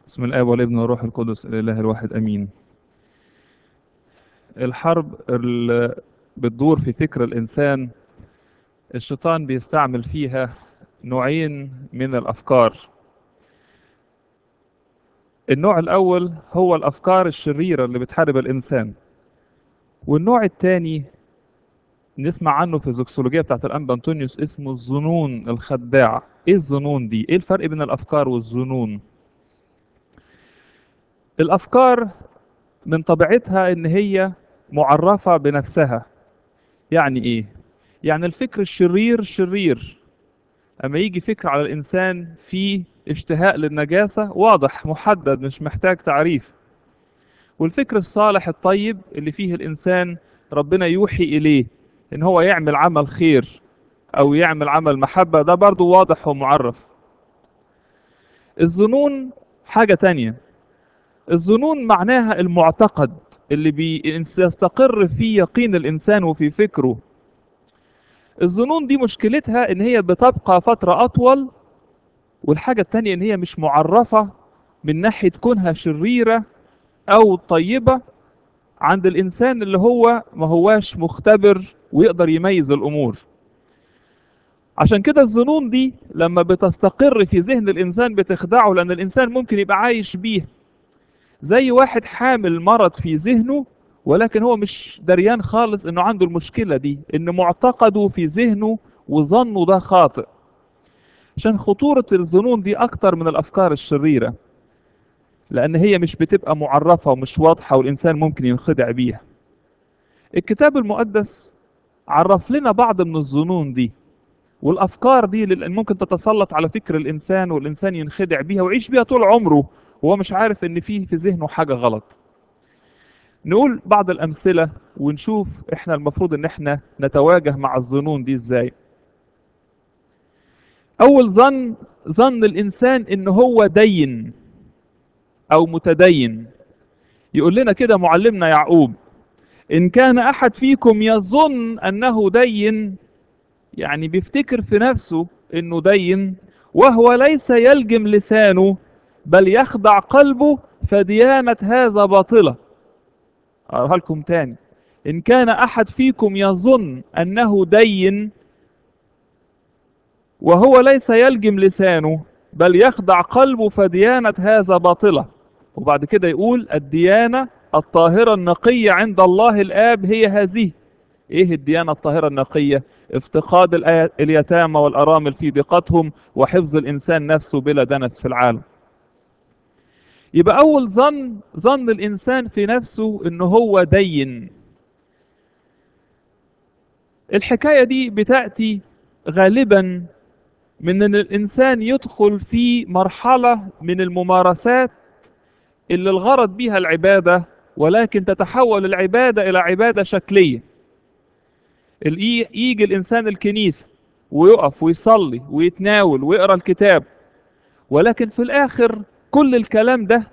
بسم الآب والابن والروح القدس الإله الواحد أمين الحرب اللي بتدور في فكر الإنسان الشيطان بيستعمل فيها نوعين من الأفكار النوع الأول هو الأفكار الشريرة اللي بتحارب الإنسان والنوع الثاني نسمع عنه في الزوكسولوجيا بتاعت الأنبا أنطونيوس اسمه الظنون الخداعة إيه الظنون دي؟ إيه الفرق بين الأفكار والظنون؟ الأفكار من طبيعتها إن هي معرفة بنفسها يعني إيه؟ يعني الفكر الشرير شرير أما يجي فكر على الإنسان فيه اشتهاء للنجاسة واضح محدد مش محتاج تعريف والفكر الصالح الطيب اللي فيه الإنسان ربنا يوحي إليه إن هو يعمل عمل خير أو يعمل عمل محبة ده برضو واضح ومعرف الظنون حاجة تانية الظنون معناها المعتقد اللي بيستقر فيه يقين الإنسان وفي فكره الظنون دي مشكلتها إن هي بتبقى فترة أطول والحاجة التانية إن هي مش معرفة من ناحية كونها شريرة أو طيبة عند الإنسان اللي هو ما هواش مختبر ويقدر يميز الأمور عشان كده الظنون دي لما بتستقر في ذهن الإنسان بتخدعه لأن الإنسان ممكن يبقى عايش بيه زي واحد حامل مرض في ذهنه ولكن هو مش دريان خالص انه عنده المشكلة دي ان معتقده في ذهنه وظنه ده خاطئ عشان خطورة الظنون دي اكتر من الافكار الشريرة لان هي مش بتبقى معرفة ومش واضحة والانسان ممكن ينخدع بيها الكتاب المقدس عرف لنا بعض من الظنون دي والافكار دي اللي ممكن تتسلط على فكر الانسان والانسان ينخدع بيها ويعيش بيها طول عمره وهو مش عارف ان فيه في ذهنه حاجة غلط نقول بعض الامثلة ونشوف احنا المفروض ان احنا نتواجه مع الظنون دي ازاي اول ظن ظن الانسان ان هو دين او متدين يقول لنا كده معلمنا يعقوب ان كان احد فيكم يظن انه دين يعني بيفتكر في نفسه انه دين وهو ليس يلجم لسانه بل يخدع قلبه فديانة هذا باطلة أقولها لكم تاني إن كان أحد فيكم يظن أنه دين وهو ليس يلجم لسانه بل يخدع قلبه فديانة هذا باطلة وبعد كده يقول الديانة الطاهرة النقية عند الله الآب هي هذه إيه الديانة الطاهرة النقية افتقاد اليتامى والأرامل في ضيقتهم وحفظ الإنسان نفسه بلا دنس في العالم يبقى أول ظن ظن الإنسان في نفسه إن هو دين الحكاية دي بتأتي غالبا من أن الإنسان يدخل في مرحلة من الممارسات اللي الغرض بها العبادة ولكن تتحول العبادة إلى عبادة شكلية يجي الإنسان الكنيسة ويقف ويصلي ويتناول ويقرأ الكتاب ولكن في الآخر كل الكلام ده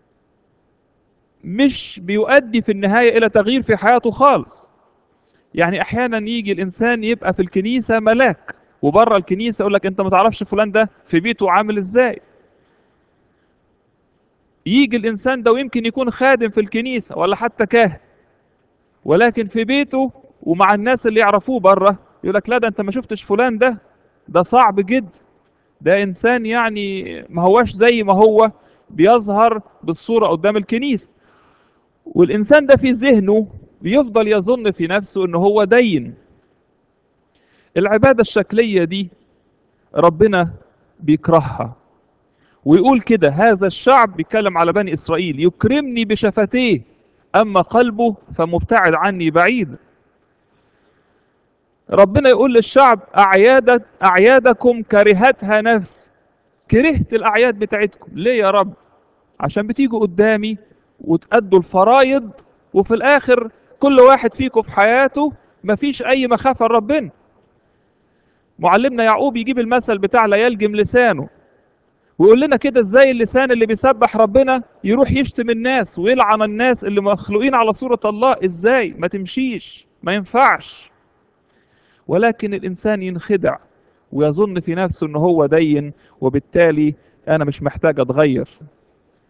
مش بيؤدي في النهاية إلى تغيير في حياته خالص يعني أحيانا يجي الإنسان يبقى في الكنيسة ملاك وبره الكنيسة يقول لك أنت ما تعرفش فلان ده في بيته عامل إزاي يجي الإنسان ده ويمكن يكون خادم في الكنيسة ولا حتى كاهن ولكن في بيته ومع الناس اللي يعرفوه بره يقول لك لا ده أنت ما شفتش فلان ده ده صعب جدا ده إنسان يعني ما هواش زي ما هو بيظهر بالصورة قدام الكنيسة والإنسان ده في ذهنه بيفضل يظن في نفسه إنه هو دين العبادة الشكلية دي ربنا بيكرهها ويقول كده هذا الشعب بيتكلم على بني إسرائيل يكرمني بشفتيه أما قلبه فمبتعد عني بعيد ربنا يقول للشعب أعياد أعيادكم كرهتها نفس كرهت الأعياد بتاعتكم ليه يا رب عشان بتيجوا قدامي وتأدوا الفرايض وفي الآخر كل واحد فيكم في حياته مفيش أي مخافة لربنا معلمنا يعقوب يجيب المثل بتاع لا يلجم لسانه ويقول لنا كده ازاي اللسان اللي بيسبح ربنا يروح يشتم الناس ويلعن الناس اللي مخلوقين على صورة الله ازاي ما تمشيش ما ينفعش ولكن الإنسان ينخدع ويظن في نفسه أنه هو دين وبالتالي أنا مش محتاج أتغير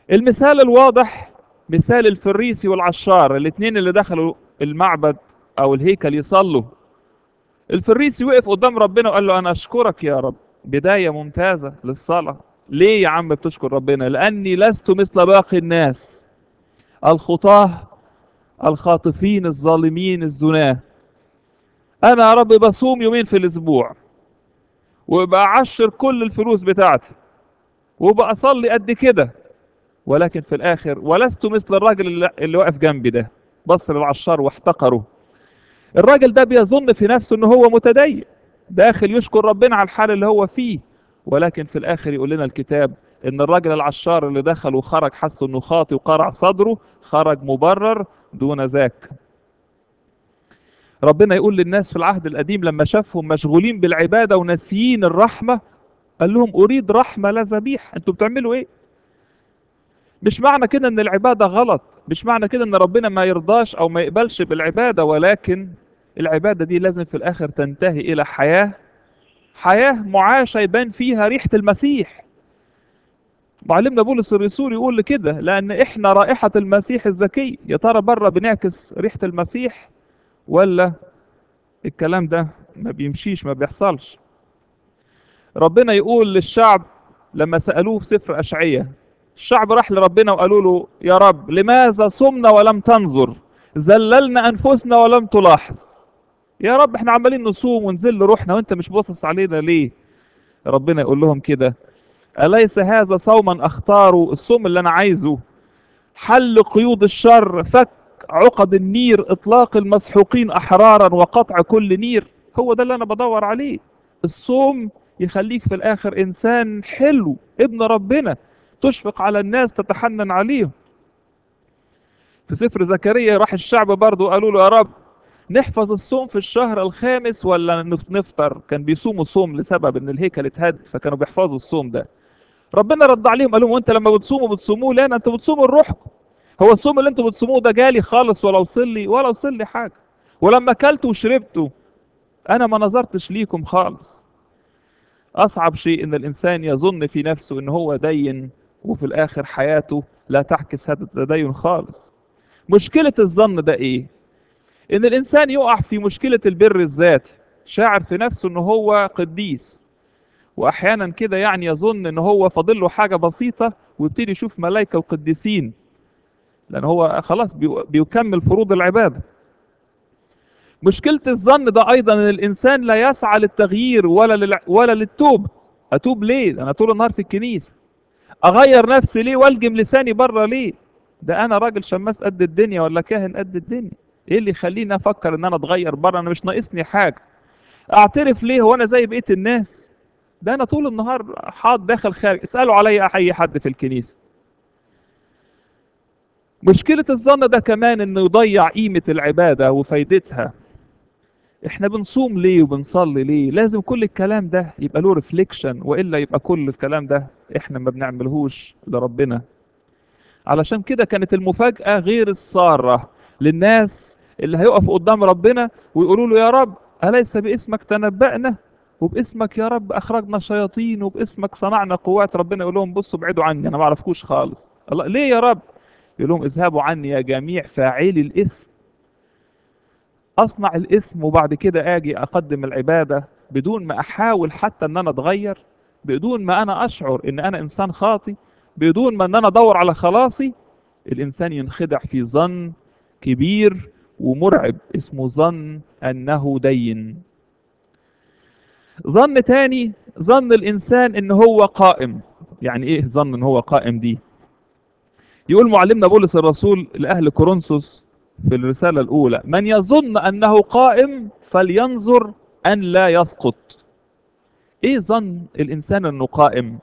المثال الواضح مثال الفريسي والعشار الاثنين اللي دخلوا المعبد او الهيكل يصلوا الفريسي وقف قدام ربنا وقال له انا اشكرك يا رب بداية ممتازة للصلاة ليه يا عم بتشكر ربنا لاني لست مثل باقي الناس الخطاه الخاطفين الظالمين الزناه انا يا رب بصوم يومين في الاسبوع وبعشر كل الفلوس بتاعتي وبصلي قد كده ولكن في الاخر ولست مثل الراجل اللي, اللي واقف جنبي ده بص للعشار واحتقره الراجل ده بيظن في نفسه ان هو متدين داخل يشكر ربنا على الحال اللي هو فيه ولكن في الاخر يقول لنا الكتاب ان الراجل العشار اللي دخل وخرج حس انه خاطي وقرع صدره خرج مبرر دون ذاك ربنا يقول للناس في العهد القديم لما شافهم مشغولين بالعباده وناسيين الرحمه قال لهم اريد رحمه لا ذبيح انتوا بتعملوا ايه مش معنى كده ان العباده غلط مش معنى كده ان ربنا ما يرضاش او ما يقبلش بالعباده ولكن العباده دي لازم في الاخر تنتهي الى حياه حياه معاشه يبان فيها ريحه المسيح معلمنا بولس الرسول يقول كده لان احنا رائحه المسيح الزكي يا ترى بره بنعكس ريحه المسيح ولا الكلام ده ما بيمشيش ما بيحصلش ربنا يقول للشعب لما سالوه في سفر اشعياء الشعب راح لربنا وقالوا له يا رب لماذا صمنا ولم تنظر ذللنا انفسنا ولم تلاحظ يا رب احنا عمالين نصوم ونذل روحنا وانت مش باصص علينا ليه ربنا يقول لهم كده أليس هذا صوما أختاره الصوم اللي أنا عايزه حل قيود الشر فك عقد النير إطلاق المسحوقين أحرارا وقطع كل نير هو ده اللي أنا بدور عليه الصوم يخليك في الآخر إنسان حلو ابن ربنا تشفق على الناس تتحنن عليهم في سفر زكريا راح الشعب برضه قالوا له يا رب نحفظ الصوم في الشهر الخامس ولا نفطر كان بيصوموا صوم لسبب ان الهيكل اتهد فكانوا بيحفظوا الصوم ده ربنا رد عليهم قال لهم وانت لما بتصوموا بتصوموه لا انتوا بتصوموا لروحكم هو الصوم اللي انتوا بتصوموه ده جالي خالص ولا وصل لي ولا وصل لي حاجه ولما اكلتوا وشربتوا انا ما نظرتش ليكم خالص اصعب شيء ان الانسان يظن في نفسه ان هو دين وفي الاخر حياته لا تعكس هذا التدين خالص مشكله الظن ده ايه ان الانسان يقع في مشكله البر الذاتي شاعر في نفسه ان هو قديس واحيانا كده يعني يظن ان هو فاضل له حاجه بسيطه ويبتدي يشوف ملائكه وقديسين لان هو خلاص بيكمل فروض العباده مشكله الظن ده ايضا ان الانسان لا يسعى للتغيير ولا لل... ولا للتوب اتوب ليه انا طول النهار في الكنيسه اغير نفسي ليه والجم لساني بره ليه ده انا راجل شماس قد الدنيا ولا كاهن قد الدنيا ايه اللي يخليني افكر ان انا اتغير بره انا مش ناقصني حاجه اعترف ليه هو انا زي بقيه الناس ده انا طول النهار حاط داخل خارج اسالوا عليا اي حد في الكنيسه مشكله الظن ده كمان انه يضيع قيمه العباده وفايدتها احنا بنصوم ليه وبنصلي ليه لازم كل الكلام ده يبقى له ريفليكشن والا يبقى كل الكلام ده احنا ما بنعملهوش لربنا علشان كده كانت المفاجاه غير الساره للناس اللي هيقفوا قدام ربنا ويقولوا له يا رب أليس باسمك تنبأنا وباسمك يا رب أخرجنا شياطين وباسمك صنعنا قوات ربنا يقول لهم بصوا ابعدوا عني أنا ما أعرفكوش خالص الله ليه يا رب يقول لهم اذهبوا عني يا جميع فاعلي الاسم أصنع الاسم وبعد كده أجي أقدم العبادة بدون ما أحاول حتى أن أنا أتغير بدون ما أنا أشعر أن أنا إنسان خاطي بدون ما أن أنا أدور على خلاصي الإنسان ينخدع في ظن كبير ومرعب اسمه ظن أنه دين ظن تاني ظن الإنسان إن هو قائم يعني إيه ظن إن هو قائم دي يقول معلمنا بولس الرسول لأهل كورنثوس في الرسالة الأولى من يظن أنه قائم فلينظر أن لا يسقط إيه ظن الإنسان أنه قائم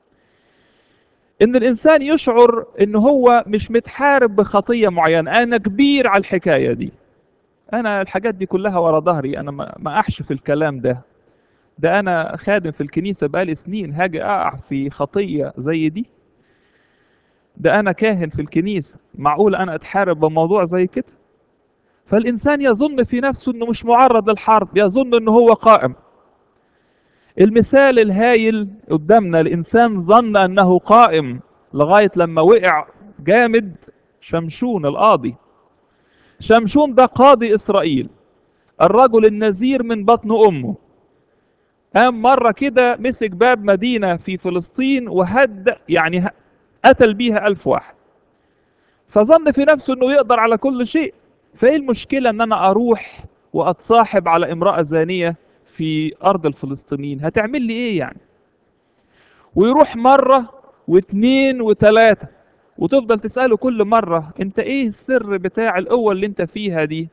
ان الانسان يشعر ان هو مش متحارب بخطيه معينه انا كبير على الحكايه دي انا الحاجات دي كلها ورا ظهري انا ما احش في الكلام ده ده انا خادم في الكنيسه بقالي سنين هاجي اقع في خطيه زي دي ده انا كاهن في الكنيسه معقول انا اتحارب بموضوع زي كده فالانسان يظن في نفسه انه مش معرض للحرب يظن انه هو قائم المثال الهايل قدامنا الانسان ظن انه قائم لغاية لما وقع جامد شمشون القاضي شمشون ده قاضي إسرائيل الرجل النذير من بطن أمه قام مرة كده مسك باب مدينة في فلسطين وهد يعني ه- قتل بيها ألف واحد فظن في نفسه أنه يقدر على كل شيء فإيه المشكلة أن أنا أروح وأتصاحب على امرأة زانية في أرض الفلسطينيين هتعمل لي إيه يعني ويروح مرة واثنين وثلاثة وتفضل تسأله كل مرة أنت إيه السر بتاع القوة اللي أنت فيها دي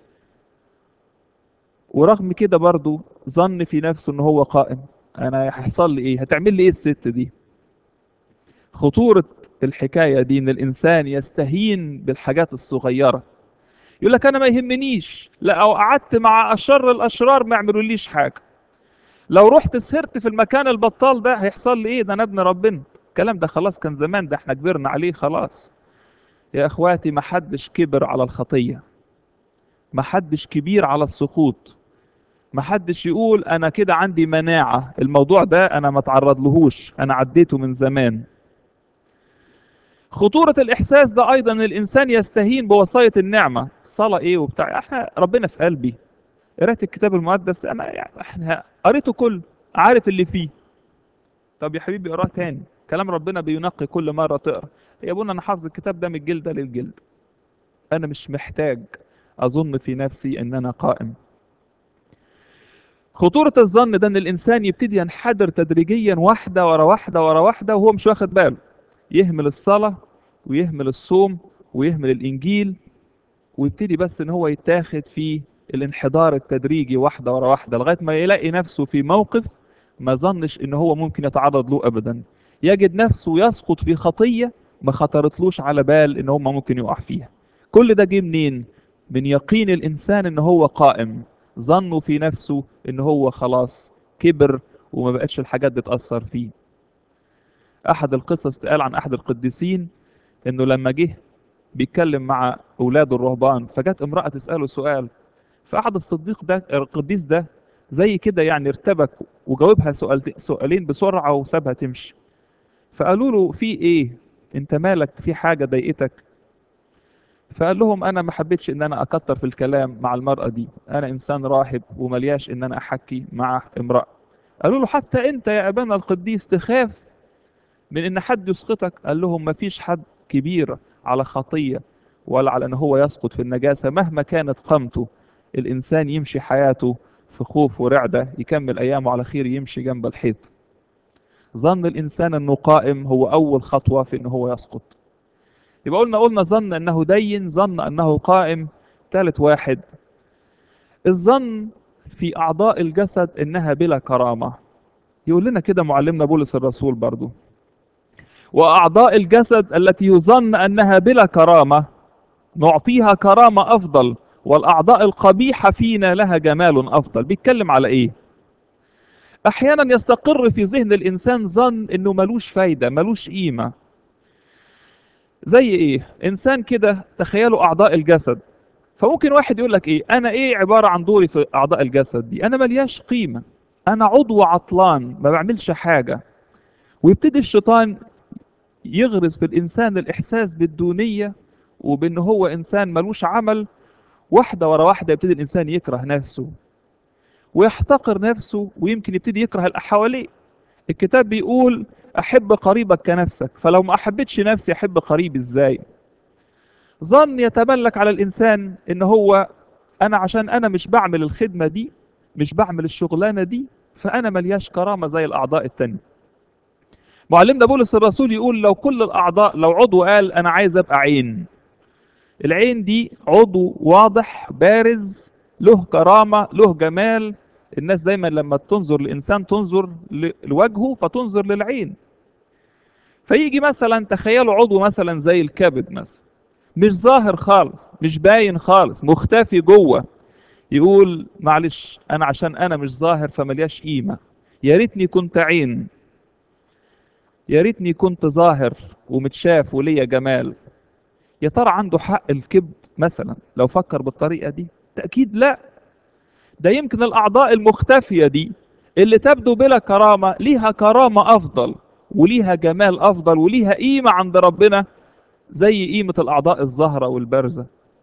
ورغم كده برضو ظن في نفسه ان هو قائم انا هيحصل لي ايه هتعمل لي ايه الست دي خطورة الحكاية دي ان الانسان يستهين بالحاجات الصغيرة يقول لك انا ما يهمنيش لو قعدت مع اشر الاشرار ما يعملوليش حاجة لو رحت سهرت في المكان البطال ده هيحصل لي ايه ده انا ابن ربنا الكلام ده خلاص كان زمان ده احنا كبرنا عليه خلاص يا اخواتي ما حدش كبر على الخطية ما حدش كبير على السقوط ما حدش يقول انا كده عندي مناعة الموضوع ده انا ما اتعرض لهوش انا عديته من زمان خطورة الاحساس ده ايضا الانسان يستهين بوصاية النعمة الصلاة ايه وبتاع احنا ربنا في قلبي قرأت الكتاب المقدس انا يعني احنا قريته كله عارف اللي فيه طب يا حبيبي اقراه تاني كلام ربنا بينقي كل مرة تقرا يا ابونا انا حافظ الكتاب ده من الجلدة للجلد انا مش محتاج اظن في نفسي ان انا قائم خطورة الظن ده ان الانسان يبتدي ينحدر تدريجيا واحدة ورا واحدة ورا واحدة وهو مش واخد باله يهمل الصلاة ويهمل الصوم ويهمل الانجيل ويبتدي بس ان هو يتاخد في الانحدار التدريجي واحدة ورا واحدة لغاية ما يلاقي نفسه في موقف ما ظنش ان هو ممكن يتعرض له ابدا يجد نفسه يسقط في خطية ما خطرتلوش على بال ان هو ممكن يقع فيها كل ده جه منين من يقين الانسان ان هو قائم ظنوا في نفسه ان هو خلاص كبر وما بقتش الحاجات دي تأثر فيه احد القصص تقال عن احد القديسين انه لما جه بيتكلم مع اولاده الرهبان فجت امرأة تسأله سؤال فاحد الصديق ده القديس ده زي كده يعني ارتبك وجاوبها سؤال سؤالين بسرعة وسابها تمشي فقالوا له في ايه انت مالك في حاجة ضايقتك فقال لهم انا ما حبيتش ان انا اكتر في الكلام مع المرأة دي انا انسان راهب وملياش ان انا احكي مع امرأة قالوا له حتى انت يا ابانا القديس تخاف من ان حد يسقطك قال لهم ما فيش حد كبير على خطية ولا على ان هو يسقط في النجاسة مهما كانت قامته الانسان يمشي حياته في خوف ورعدة يكمل ايامه على خير يمشي جنب الحيط ظن الانسان انه قائم هو اول خطوة في ان هو يسقط يبقى قلنا قلنا ظن انه دين ظن انه قائم ثالث واحد الظن في اعضاء الجسد انها بلا كرامه يقول لنا كده معلمنا بولس الرسول برضو واعضاء الجسد التي يظن انها بلا كرامه نعطيها كرامه افضل والاعضاء القبيحه فينا لها جمال افضل بيتكلم على ايه احيانا يستقر في ذهن الانسان ظن انه ملوش فايده ملوش قيمه زي ايه انسان كده تخيلوا اعضاء الجسد فممكن واحد يقول لك ايه انا ايه عباره عن دوري في اعضاء الجسد دي انا ملياش قيمه انا عضو عطلان ما بعملش حاجه ويبتدي الشيطان يغرس في الانسان الاحساس بالدونيه وبان هو انسان ملوش عمل واحده ورا واحده يبتدي الانسان يكره نفسه ويحتقر نفسه ويمكن يبتدي يكره اللي حواليه الكتاب بيقول احب قريبك كنفسك فلو ما احبتش نفسي احب قريبي ازاي ظن يتملك على الانسان ان هو انا عشان انا مش بعمل الخدمه دي مش بعمل الشغلانه دي فانا ملياش كرامه زي الاعضاء التانية معلمنا بولس الرسول يقول لو كل الاعضاء لو عضو قال انا عايز ابقى عين العين دي عضو واضح بارز له كرامه له جمال الناس دايما لما تنظر لإنسان تنظر لوجهه فتنظر للعين فيجي مثلا تخيلوا عضو مثلا زي الكبد مثلا مش ظاهر خالص مش باين خالص مختفي جوه يقول معلش انا عشان انا مش ظاهر فملياش قيمه يا ريتني كنت عين يا ريتني كنت ظاهر ومتشاف وليا جمال يا ترى عنده حق الكبد مثلا لو فكر بالطريقه دي تاكيد لا ده يمكن الأعضاء المختفية دي اللي تبدو بلا كرامة ليها كرامة أفضل وليها جمال افضل وليها قيمه عند ربنا زي قيمه الاعضاء الزهره والبارزه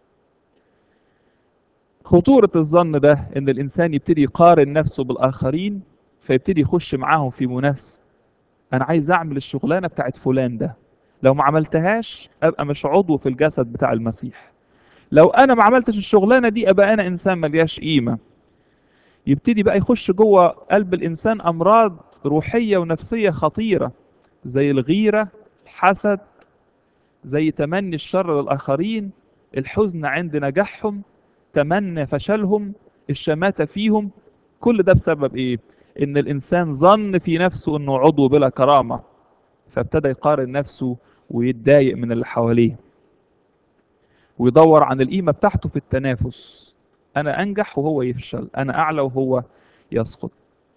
خطوره الظن ده ان الانسان يبتدي يقارن نفسه بالاخرين فيبتدي يخش معاهم في منافسه انا عايز اعمل الشغلانه بتاعت فلان ده لو ما عملتهاش ابقى مش عضو في الجسد بتاع المسيح لو انا ما عملتش الشغلانه دي ابقى انا انسان ملياش قيمه يبتدي بقى يخش جوه قلب الانسان امراض روحيه ونفسيه خطيره زي الغيره الحسد زي تمني الشر للاخرين الحزن عند نجاحهم تمنى فشلهم الشماته فيهم كل ده بسبب ايه ان الانسان ظن في نفسه انه عضو بلا كرامه فابتدى يقارن نفسه ويتضايق من اللي حواليه ويدور عن القيمه بتاعته في التنافس انا انجح وهو يفشل انا اعلى وهو يسقط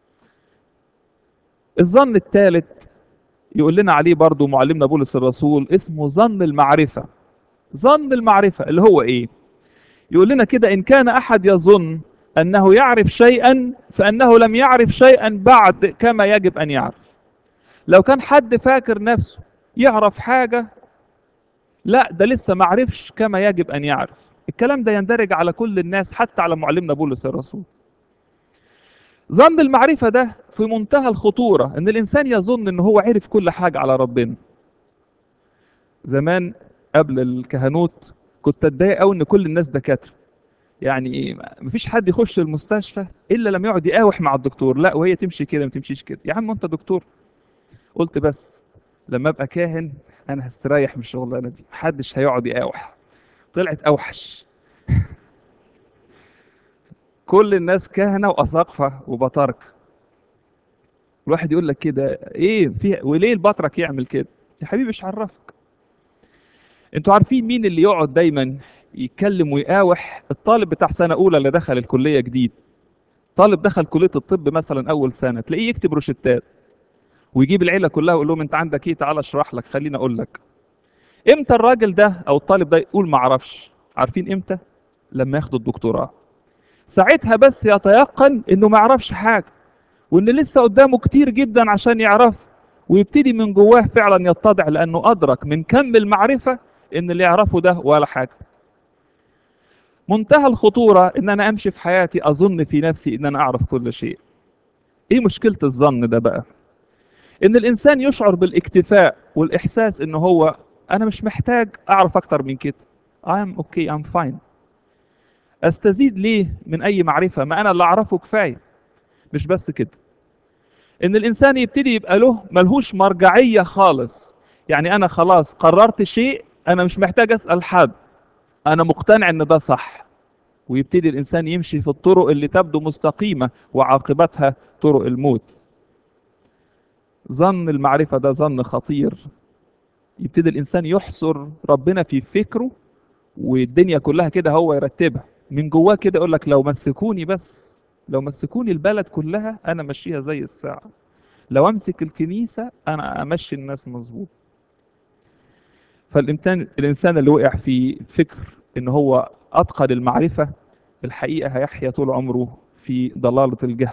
الظن الثالث يقول لنا عليه برضو معلمنا بولس الرسول اسمه ظن المعرفه ظن المعرفه اللي هو ايه يقول لنا كده ان كان احد يظن انه يعرف شيئا فانه لم يعرف شيئا بعد كما يجب ان يعرف لو كان حد فاكر نفسه يعرف حاجه لا ده لسه ما عرفش كما يجب ان يعرف الكلام ده يندرج على كل الناس حتى على معلمنا بولس الرسول ظن المعرفه ده في منتهى الخطوره ان الانسان يظن ان هو عرف كل حاجه على ربنا زمان قبل الكهنوت كنت اتضايق قوي ان كل الناس دكاتره يعني مفيش حد يخش المستشفى الا لما يقعد يقاوح مع الدكتور لا وهي تمشي كده ما تمشيش كده يا عم انت دكتور قلت بس لما ابقى كاهن انا هستريح من الشغلانه دي محدش هيقعد يقاوح طلعت اوحش كل الناس كهنه واساقفه وبطاركه الواحد يقول لك كده ايه في وليه البطرك يعمل كده يا حبيبي مش عرفك انتوا عارفين مين اللي يقعد دايما يتكلم ويقاوح الطالب بتاع سنه اولى اللي دخل الكليه جديد طالب دخل كليه الطب مثلا اول سنه تلاقيه يكتب روشتات ويجيب العيله كلها ويقول لهم انت عندك ايه تعالى اشرح لك خليني اقول لك امتى الراجل ده او الطالب ده يقول ما اعرفش عارفين امتى لما ياخد الدكتوراه ساعتها بس يتيقن انه ما يعرفش حاجه وان لسه قدامه كتير جدا عشان يعرف ويبتدي من جواه فعلا يتضع لانه ادرك من كم المعرفه ان اللي يعرفه ده ولا حاجه منتهى الخطوره ان انا امشي في حياتي اظن في نفسي ان انا اعرف كل شيء ايه مشكله الظن ده بقى ان الانسان يشعر بالاكتفاء والاحساس ان هو انا مش محتاج اعرف اكتر من كده I'm okay I'm fine استزيد ليه من اي معرفه ما انا اللي اعرفه كفايه مش بس كده ان الانسان يبتدي يبقى له ملهوش مرجعيه خالص يعني انا خلاص قررت شيء انا مش محتاج اسال حد انا مقتنع ان ده صح ويبتدي الانسان يمشي في الطرق اللي تبدو مستقيمه وعاقبتها طرق الموت ظن المعرفه ده ظن خطير يبتدي الانسان يحصر ربنا في فكره والدنيا كلها كده هو يرتبها من جواه كده يقول لك لو مسكوني بس لو مسكوني البلد كلها انا ماشيها زي الساعه لو امسك الكنيسه انا امشي الناس مظبوط فالانسان الانسان اللي وقع في فكر ان هو اتقن المعرفه الحقيقه هيحيا طول عمره في ضلاله الجهل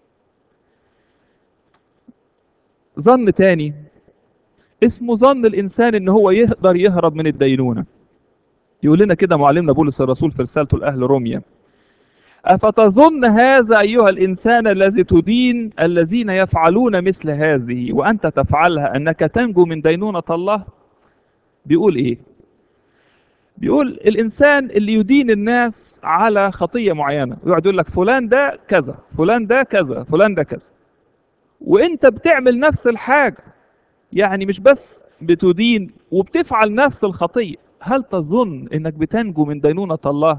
ظن تاني اسمه ظن الانسان ان هو يقدر يهرب من الدينونه يقول لنا كده معلمنا بولس الرسول في رسالته لاهل روميا افتظن هذا ايها الانسان الذي تدين الذين يفعلون مثل هذه وانت تفعلها انك تنجو من دينونه الله بيقول ايه بيقول الانسان اللي يدين الناس على خطيه معينه ويقعد يقول لك فلان ده كذا فلان ده كذا فلان ده كذا وانت بتعمل نفس الحاجه يعني مش بس بتدين وبتفعل نفس الخطيه هل تظن انك بتنجو من دينونه الله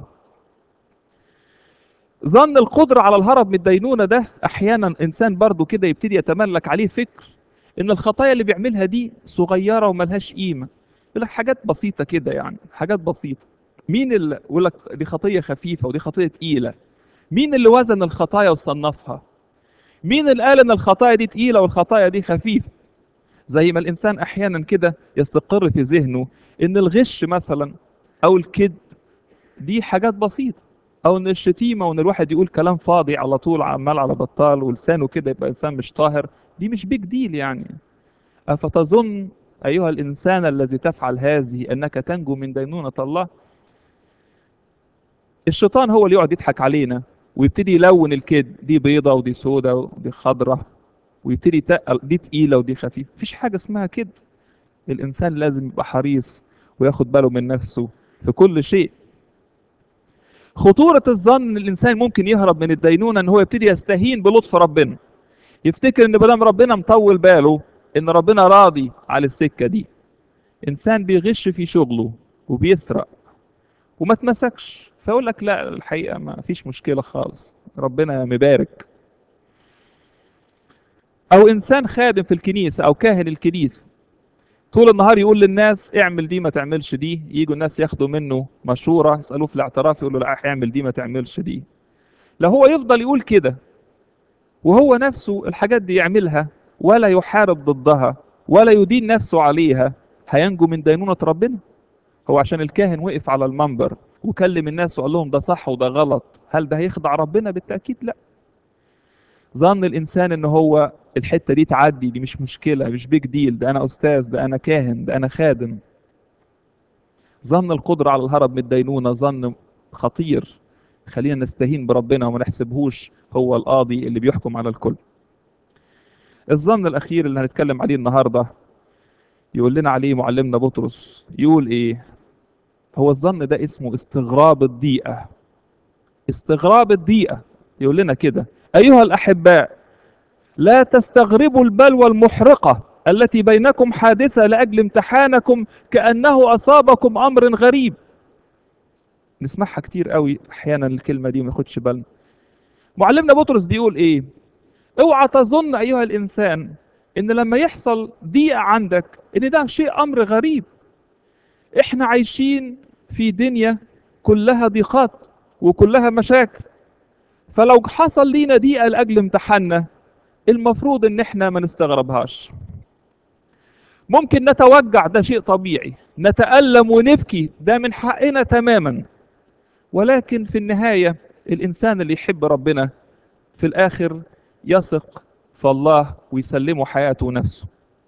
ظن القدرة على الهرب من الدينونة ده أحيانا إنسان برضه كده يبتدي يتملك عليه فكر إن الخطايا اللي بيعملها دي صغيرة وملهاش قيمة يقول لك حاجات بسيطة كده يعني حاجات بسيطة مين اللي يقول لك دي خطية خفيفة ودي خطية تقيلة مين اللي وزن الخطايا وصنفها مين اللي قال إن الخطايا دي تقيلة والخطايا دي خفيفة زي ما الإنسان أحيانا كده يستقر في ذهنه إن الغش مثلا أو الكذب دي حاجات بسيطة او ان الشتيمه وان الواحد يقول كلام فاضي على طول عمال على بطال ولسانه كده يبقى انسان مش طاهر دي مش بيج ديل يعني أفتظن أيها الإنسان الذي تفعل هذه أنك تنجو من دينونة الله الشيطان هو اللي يقعد يضحك علينا ويبتدي يلون الكذب دي بيضة ودي سودة ودي خضرة ويبتدي يتقل دي تقيلة ودي خفيفة مفيش حاجة اسمها كده الإنسان لازم يبقى حريص وياخد باله من نفسه في كل شيء خطورة الظن ان الانسان ممكن يهرب من الدينونة ان هو يبتدي يستهين بلطف ربنا يفتكر ان بدل ربنا مطول باله ان ربنا راضي على السكة دي انسان بيغش في شغله وبيسرق وما اتمسكش فيقول لك لا الحقيقة ما فيش مشكلة خالص ربنا مبارك او انسان خادم في الكنيسة او كاهن الكنيسة طول النهار يقول للناس اعمل دي ما تعملش دي يجوا الناس ياخدوا منه مشورة يسألوه في الاعتراف يقولوا لا اعمل دي ما تعملش دي لا هو يفضل يقول كده وهو نفسه الحاجات دي يعملها ولا يحارب ضدها ولا يدين نفسه عليها هينجو من دينونة ربنا هو عشان الكاهن وقف على المنبر وكلم الناس وقال لهم ده صح وده غلط هل ده هيخدع ربنا بالتأكيد لا ظن الإنسان إن هو الحتة دي تعدي دي مش مشكلة مش بيج ديل ده أنا أستاذ ده أنا كاهن ده أنا خادم ظن القدرة على الهرب من الدينونة ظن خطير خلينا نستهين بربنا وما نحسبهوش هو القاضي اللي بيحكم على الكل الظن الأخير اللي هنتكلم عليه النهاردة يقول لنا عليه معلمنا بطرس يقول إيه هو الظن ده اسمه استغراب الضيقة استغراب الضيقة يقول لنا كده أيها الأحباء لا تستغربوا البلوى المحرقة التي بينكم حادثة لأجل امتحانكم كأنه أصابكم أمر غريب نسمعها كتير قوي أحيانا الكلمة دي ما ناخدش بالنا معلمنا بطرس بيقول إيه اوعى تظن أيها الإنسان إن لما يحصل ضيقة عندك إن ده شيء أمر غريب إحنا عايشين في دنيا كلها ضيقات وكلها مشاكل فلو حصل لينا ضيقة لأجل امتحاننا المفروض ان احنا ما نستغربهاش ممكن نتوجع ده شيء طبيعي نتألم ونبكي ده من حقنا تماما ولكن في النهاية الإنسان اللي يحب ربنا في الآخر يثق في الله ويسلمه حياته ونفسه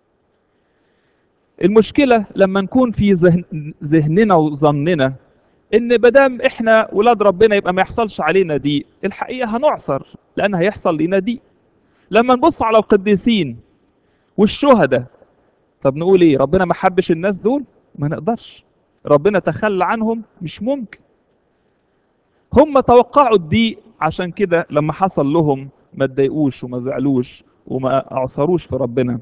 المشكلة لما نكون في ذهن ذهننا وظننا ان بدام احنا ولاد ربنا يبقى ما يحصلش علينا دي الحقيقة هنعصر لان هيحصل لنا دي لما نبص على القديسين والشهداء طب نقول ايه ربنا ما حبش الناس دول ما نقدرش ربنا تخلى عنهم مش ممكن هم توقعوا الضيق عشان كده لما حصل لهم ما اتضايقوش وما زعلوش وما اعصروش في ربنا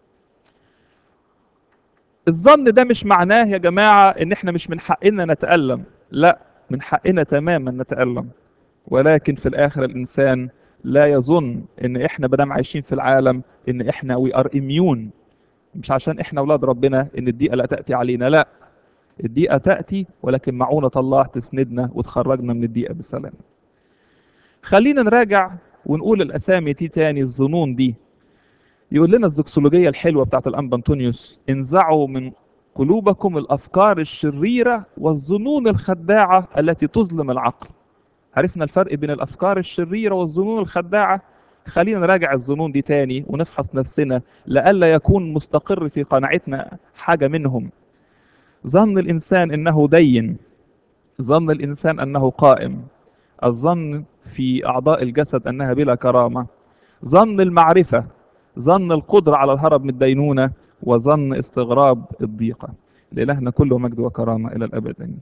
الظن ده مش معناه يا جماعة ان احنا مش من حقنا نتألم لا من حقنا تماما نتألم ولكن في الاخر الانسان لا يظن ان احنا بدام عايشين في العالم ان احنا وي ار اميون مش عشان احنا اولاد ربنا ان الضيقه لا تاتي علينا لا الضيقه تاتي ولكن معونه الله تسندنا وتخرجنا من الضيقه بسلام خلينا نراجع ونقول الاسامي دي تاني الظنون دي يقول لنا الزكسولوجيه الحلوه بتاعت الانبا انطونيوس انزعوا من قلوبكم الافكار الشريره والظنون الخداعه التي تظلم العقل عرفنا الفرق بين الافكار الشريره والظنون الخداعه خلينا نراجع الظنون دي تاني ونفحص نفسنا لئلا يكون مستقر في قناعتنا حاجه منهم ظن الانسان انه دين ظن الانسان انه قائم الظن في اعضاء الجسد انها بلا كرامه ظن المعرفه ظن القدره على الهرب من الدينونه وظن استغراب الضيقه لالهنا كله مجد وكرامه الى الابد امين